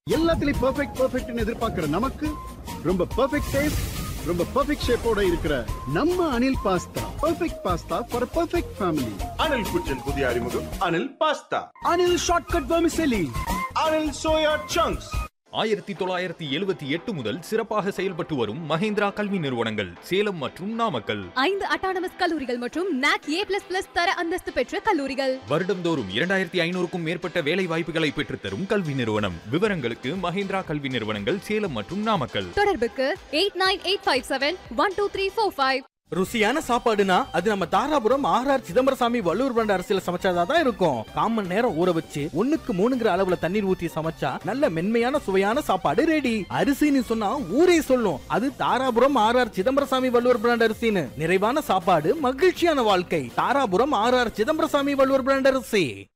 எல்லாத்துலயும் பெர்ஃபெக்ட் பெர்ஃபெக்ட்னு எதிர்பார்க்கிற நமக்கு ரொம்ப பெர்ஃபெக்ட் டேஸ்ட் ரொம்ப பெர்ஃபெக்ட் ஷேப்போட இருக்கிற நம்ம Anil pasta perfect pasta for perfect family Anil kitchen புதிய அறிமுகம் Anil pasta Anil shortcut vermicelli Anil soya chunks ஆயிரத்தி தொள்ளாயிரத்தி எழுபத்தி எட்டு முதல் சிறப்பாக செயல்பட்டு வரும் மஹேந்திரா கல்வி நிறுவனங்கள் சேலம் மற்றும் நாமக்கல் ஐந்து அட்டானமஸ் கல்லூரிகள் மற்றும் நாக் ஏ பிளஸ் பிளஸ் தர அந்தஸ்து பெற்ற கல்லூரிகள் வருடம்தோறும் இரண்டாயிரத்தி ஐநூறுக்கும் மேற்பட்ட வேலை வாய்ப்புகளை பெற்றுத்தரும் கல்வி நிறுவனம் விவரங்களுக்கு மஹேந்திரா கல்வி நிறுவனங்கள் சேலம் மற்றும் நாமக்கல் தொடர்புக்கு eight nine eight five seven one two three four five ருசியான சாப்பாடுனா அது நம்ம தாராபுரம் ஆர்ஆர் சிதம்பரசாமி வள்ளுவர் பண்ட அரசியல சமைச்சாதான் தான் இருக்கும் காமன் நேரம் ஊற வச்சு ஒண்ணுக்கு மூணுங்கிற அளவுல தண்ணீர் ஊத்தி சமைச்சா நல்ல மென்மையான சுவையான சாப்பாடு ரெடி அரிசின்னு சொன்னா ஊரே சொல்லும் அது தாராபுரம் ஆர்ஆர் சிதம்பரசாமி வள்ளுவர் பிராண்ட் அரிசின்னு நிறைவான சாப்பாடு மகிழ்ச்சியான வாழ்க்கை தாராபுரம் ஆர்ஆர் சிதம்பரசாமி வள்ளுவர் பிராண்ட் அரிசி